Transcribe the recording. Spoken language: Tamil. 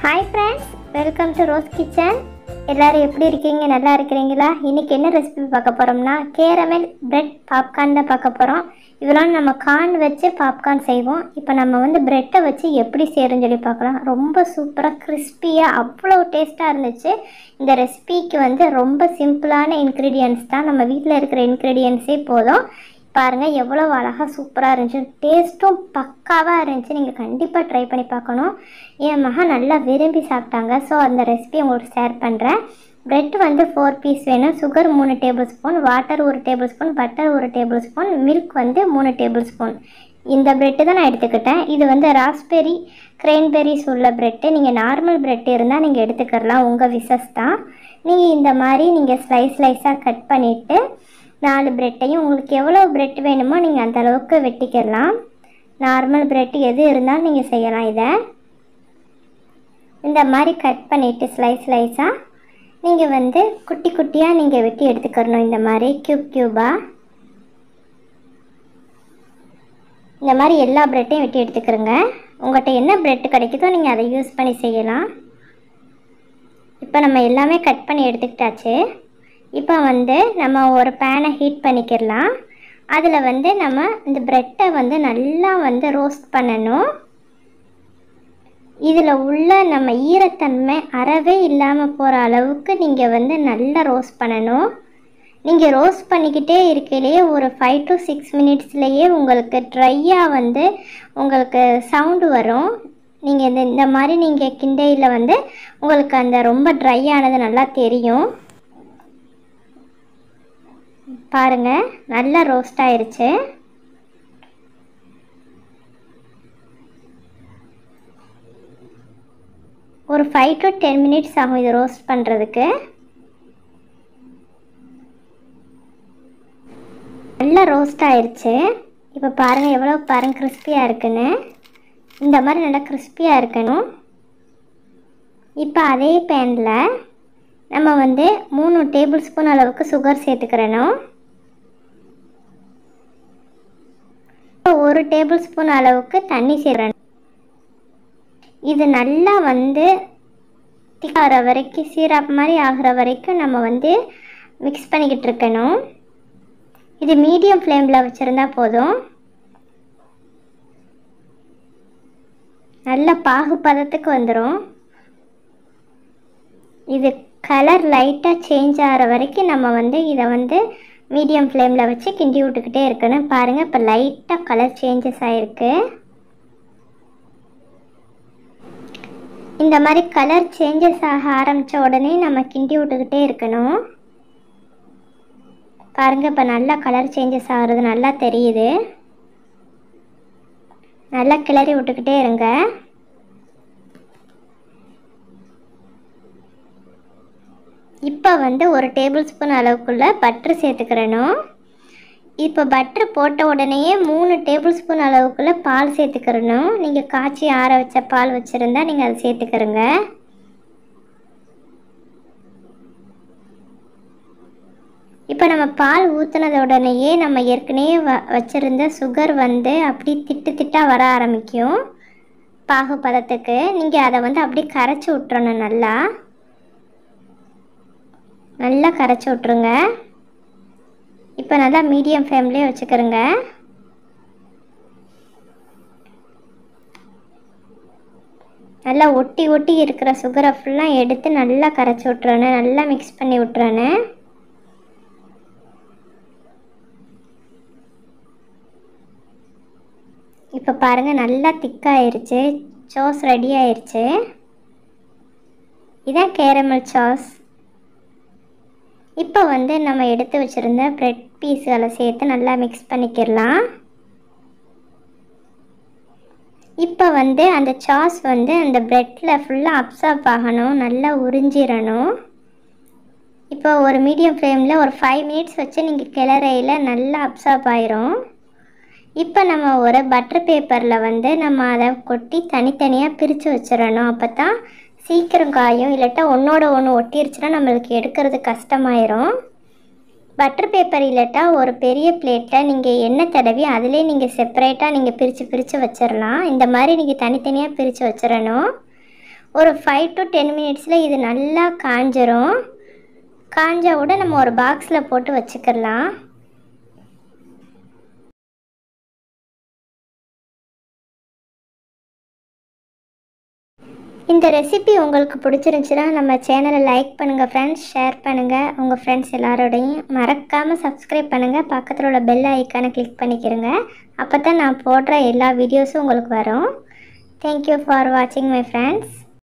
hi friends welcome to Rose Kitchen எல்லாரும் எப்படி இருக்கீங்க நல்லா இருக்கிறீங்களா இன்றைக்கி என்ன ரெசிபி பார்க்க போகிறோம்னா கேரமல் பிரெட் பாப்கார்ன் தான் பார்க்க போகிறோம் இதெல்லாம் நம்ம கார்ன் வச்சு பாப்கார்ன் செய்வோம் இப்போ நம்ம வந்து பிரெட்டை வச்சு எப்படி செய்கிறோன்னு சொல்லி பார்க்கலாம் ரொம்ப சூப்பராக கிறிஸ்பியாக அவ்வளோ டேஸ்ட்டாக இருந்துச்சு இந்த ரெசிபிக்கு வந்து ரொம்ப சிம்பிளான இன்க்ரீடியன்ஸ் தான் நம்ம வீட்டில் இருக்கிற இன்க்ரீடியன்ஸே போதும் பாருங்கள் எவ்வளோ அழகாக சூப்பராக இருந்துச்சு டேஸ்ட்டும் பக்காவாக இருந்துச்சு நீங்கள் கண்டிப்பாக ட்ரை பண்ணி பார்க்கணும் என் மகன் நல்லா விரும்பி சாப்பிட்டாங்க ஸோ அந்த ரெசிபி உங்களுக்கு ஷேர் பண்ணுறேன் பிரெட் வந்து ஃபோர் பீஸ் வேணும் சுகர் மூணு டேபிள் ஸ்பூன் வாட்டர் ஒரு டேபிள் ஸ்பூன் பட்டர் ஒரு டேபிள் ஸ்பூன் மில்க் வந்து மூணு டேபிள் ஸ்பூன் இந்த பிரெட்டு தான் நான் எடுத்துக்கிட்டேன் இது வந்து ராஸ்பெரி கிரெயின்பெரிஸ் உள்ள பிரெட்டு நீங்கள் நார்மல் பிரெட் இருந்தால் நீங்கள் எடுத்துக்கலாம் உங்கள் விசஸ் தான் நீங்கள் இந்த மாதிரி நீங்கள் ஸ்லைஸ் ஸ்லைஸாக கட் பண்ணிவிட்டு நாலு பிரெட்டையும் உங்களுக்கு எவ்வளோ பிரெட் வேணுமோ நீங்கள் அந்த அளவுக்கு வெட்டிக்கிடலாம் நார்மல் பிரெட் எது இருந்தாலும் நீங்கள் செய்யலாம் இதை இந்த மாதிரி கட் பண்ணிவிட்டு ஸ்லைஸ் ஸ்லைஸாக நீங்கள் வந்து குட்டி குட்டியாக நீங்கள் வெட்டி எடுத்துக்கிறணும் இந்த மாதிரி க்யூப் க்யூபாக இந்த மாதிரி எல்லா பிரெட்டையும் வெட்டி எடுத்துக்கிறோங்க உங்கள்கிட்ட என்ன பிரெட் கிடைக்குதோ நீங்கள் அதை யூஸ் பண்ணி செய்யலாம் இப்போ நம்ம எல்லாமே கட் பண்ணி எடுத்துக்கிட்டாச்சு இப்போ வந்து நம்ம ஒரு பேனை ஹீட் பண்ணிக்கிடலாம் அதில் வந்து நம்ம இந்த ப்ரெட்டை வந்து நல்லா வந்து ரோஸ்ட் பண்ணணும் இதில் உள்ள நம்ம ஈரத்தன்மை அறவே இல்லாமல் போகிற அளவுக்கு நீங்கள் வந்து நல்லா ரோஸ்ட் பண்ணணும் நீங்கள் ரோஸ்ட் பண்ணிக்கிட்டே இருக்கையிலேயே ஒரு ஃபைவ் டு சிக்ஸ் மினிட்ஸ்லேயே உங்களுக்கு ட்ரையாக வந்து உங்களுக்கு சவுண்டு வரும் நீங்கள் இந்த இந்த மாதிரி நீங்கள் கிண்டையில் வந்து உங்களுக்கு அந்த ரொம்ப ட்ரை ஆனது நல்லா தெரியும் பாருங்க நல்லா ரோஸ்ட் ஆயிருச்சு ஒரு ஃபைவ் டு டென் மினிட்ஸ் ஆகும் இது ரோஸ்ட் பண்ணுறதுக்கு நல்லா ரோஸ்ட் ஆயிருச்சு இப்போ பாருங்கள் எவ்வளோ பாருங்கள் கிறிஸ்பியாக இருக்குன்னு இந்த மாதிரி நல்லா கிறிஸ்பியாக இருக்கணும் இப்போ அதே பேனில் நம்ம வந்து மூணு டேபிள் ஸ்பூன் அளவுக்கு சுகர் சேர்த்துக்கிறணும் ஒரு டேபிள் ஸ்பூன் அளவுக்கு தண்ணி சேர்க்கணும் இது நல்லா வந்து திக்காகிற வரைக்கும் சீராப் மாதிரி ஆகிற வரைக்கும் நம்ம வந்து மிக்ஸ் பண்ணிக்கிட்டு இருக்கணும் இது மீடியம் ஃப்ளேமில் வச்சுருந்தா போதும் நல்ல பாகு பதத்துக்கு வந்துடும் இது கலர் லைட்டாக சேஞ்ச் ஆகிற வரைக்கும் நம்ம வந்து இதை வந்து மீடியம் ஃப்ளேமில் வச்சு கிண்டி விட்டுக்கிட்டே இருக்கணும் பாருங்கள் இப்போ லைட்டாக கலர் சேஞ்சஸ் ஆகிருக்கு இந்த மாதிரி கலர் சேஞ்சஸ் ஆக ஆரம்பித்த உடனே நம்ம கிண்டி விட்டுக்கிட்டே இருக்கணும் பாருங்கள் இப்போ நல்லா கலர் சேஞ்சஸ் ஆகிறது நல்லா தெரியுது நல்லா கிளறி விட்டுக்கிட்டே இருங்க இப்போ வந்து ஒரு டேபிள் ஸ்பூன் அளவுக்குள்ள பட்ரு சேர்த்துக்கிறணும் இப்போ பட்ரு போட்ட உடனேயே மூணு டேபிள் ஸ்பூன் அளவுக்குள்ள பால் சேர்த்துக்கிறணும் நீங்கள் காய்ச்சி ஆற வச்ச பால் வச்சுருந்தா நீங்கள் அதை சேர்த்துக்கிறங்க இப்போ நம்ம பால் ஊற்றுனத உடனேயே நம்ம ஏற்கனவே வ வச்சுருந்த சுகர் வந்து அப்படி திட்டு திட்டாக வர ஆரம்பிக்கும் பாகு பதத்துக்கு நீங்கள் அதை வந்து அப்படியே கரைச்சி விட்டுறணும் நல்லா நல்லா கரைச்சி விட்ருங்க இப்போ நல்லா மீடியம் ஃப்ளேம்லேயே வச்சுக்கிறோங்க நல்லா ஒட்டி ஒட்டி இருக்கிற சுகரை ஃபுல்லாக எடுத்து நல்லா கரைச்சி விட்றேன்னு நல்லா மிக்ஸ் பண்ணி விட்றேன்னு இப்போ பாருங்கள் நல்லா திக்காயிருச்சு சாஸ் ரெடி ஆயிருச்சு இதான் கேரமல் சாஸ் இப்போ வந்து நம்ம எடுத்து வச்சுருந்த ப்ரெட் பீஸுகளை சேர்த்து நல்லா மிக்ஸ் பண்ணிக்கிடலாம் இப்போ வந்து அந்த சாஸ் வந்து அந்த ப்ரெட்டில் ஃபுல்லாக அப்சார்ப் ஆகணும் நல்லா உறிஞ்சிடணும் இப்போ ஒரு மீடியம் ஃப்ளேமில் ஒரு ஃபைவ் மினிட்ஸ் வச்சு நீங்கள் கிளறையில் நல்லா அப்சார்ப் ஆயிரும் இப்போ நம்ம ஒரு பட்டர் பேப்பரில் வந்து நம்ம அதை கொட்டி தனித்தனியாக பிரித்து வச்சிடணும் அப்போ தான் சீக்கிரம் காயும் இல்லாட்டா ஒன்றோட ஒன்று ஒட்டிருச்சுன்னா நம்மளுக்கு எடுக்கிறது கஷ்டமாயிரும் பட்டர் பேப்பர் இல்லாட்டா ஒரு பெரிய பிளேட்டில் நீங்கள் எண்ணெய் தடவி அதிலே நீங்கள் செப்பரேட்டாக நீங்கள் பிரித்து பிரித்து வச்சிடலாம் இந்த மாதிரி நீங்கள் தனித்தனியாக பிரித்து வச்சிடணும் ஒரு ஃபைவ் டு டென் மினிட்ஸில் இது நல்லா காஞ்சிரும் காஞ்சா விட நம்ம ஒரு பாக்ஸில் போட்டு வச்சுக்கலாம் இந்த ரெசிபி உங்களுக்கு பிடிச்சிருந்துச்சுன்னா நம்ம சேனலை லைக் பண்ணுங்கள் ஃப்ரெண்ட்ஸ் ஷேர் பண்ணுங்கள் உங்கள் ஃப்ரெண்ட்ஸ் எல்லாரோடையும் மறக்காமல் சப்ஸ்கிரைப் பண்ணுங்கள் பக்கத்தில் உள்ள பெல் ஐக்கானை கிளிக் பண்ணிக்கிறங்க அப்போ தான் நான் போடுற எல்லா வீடியோஸும் உங்களுக்கு வரும் தேங்க்யூ ஃபார் வாட்சிங் மை ஃப்ரெண்ட்ஸ்